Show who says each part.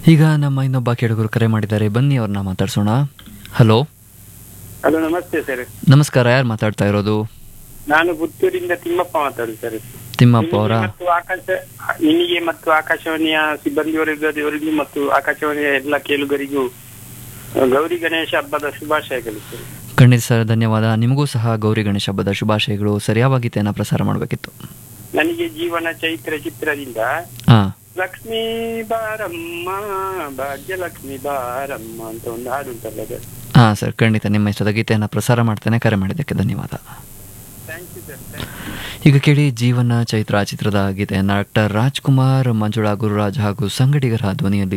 Speaker 1: ಈಗ ನಮ್ಮ ಇನ್ನೊಬ್ಬ ಕೇಳುಗರು ಕರೆ ಮಾಡಿದ್ದಾರೆ ಬನ್ನಿ ಅವ್ರನ್ನ ಮಾತಾಡ್ಸೋಣ ಹಲೋ
Speaker 2: ಹಲೋ ನಮಸ್ತೆ ಸರ್
Speaker 1: ನಮಸ್ಕಾರ ಯಾರು ಮಾತಾಡ್ತಾ ಇರೋದು
Speaker 2: ನಾನು ಪುತ್ತೂರಿಂದ ತಿಮ್ಮಪ್ಪ ಮಾತಾಡುದು ಸರ್
Speaker 1: ತಿಮ್ಮಪ್ಪ ಅವರ
Speaker 2: ನಿಮಗೆ ಮತ್ತು ಆಕಾಶ ನಿಮಗೆ ಮತ್ತು ಆಕಾಶವಾಣಿಯ ಸಿಬ್ಬಂದಿವರಿಗೂ ಮತ್ತು ಆಕಾಶವಾಣಿಯ ಎಲ್ಲ ಕೇಳುಗರಿಗೂ ಆ, ಗೌರಿ ಗಣೇಶ ಹಬ್ಬದ ಶುಭಾಶಯಗಳು ಸರ್
Speaker 1: ಖಂಡಿತ ಸರ್ ಧನ್ಯವಾದ ನಿಮಗೂ ಸಹ ಗೌರಿ ಗಣೇಶ ಹಬ್ಬದ ಶುಭಾಶಯಗಳು ಸರಿಯಾದ ಗೀತೆಯನ್ನು ಪ್ರಸಾರ ಮಾಡಬೇಕಿತ್ತು
Speaker 2: ನನಗೆ ಜೀವನ ಚೈತ್ರ ಚಿತ್ರದಿಂದ
Speaker 1: ಹಾಂ
Speaker 2: ಲಕ್ಷ್ಮೀ ಬಾರಮ್ಮ ಭಾಗ್ಯಲಕ್ಷ್ಮಿ ಬಾರಮ್ಮ ಅಂತ ಒಂದು ಹಾಡು ಉಂಟಲ್ಲ ಸರ್
Speaker 1: ಹಾಂ ಸರ್ ಖಂಡಿತ ನಿಮ್ಮ ಇಷ್ಟದ ಗೀತೆಯನ್ನು ಪ್ರಸಾರ ಮಾಡ್ತೇನೆ ಕರೆ ಮಾಡಿದ್ದಕ್ಕೆ ಧನ್ಯವಾದ
Speaker 2: ಥ್ಯಾಂಕ್ ಯು ಸರ್ ಥ್ಯಾಂಕ್
Speaker 1: ಈಗ ಕೇಳಿ ಜೀವನ ಚೈತ್ರ ಚಿತ್ರದ ಗೀತೆಯನ್ನು ಡಾಕ್ಟರ್ ರಾಜ್ಕುಮಾರ್ ಮಂಜುಳಾ ಗುರುರಾಜ್ ಹಾಗೂ ಸಂಗಡಿಗರ ಧ್ವನಿಯಲ್ಲಿ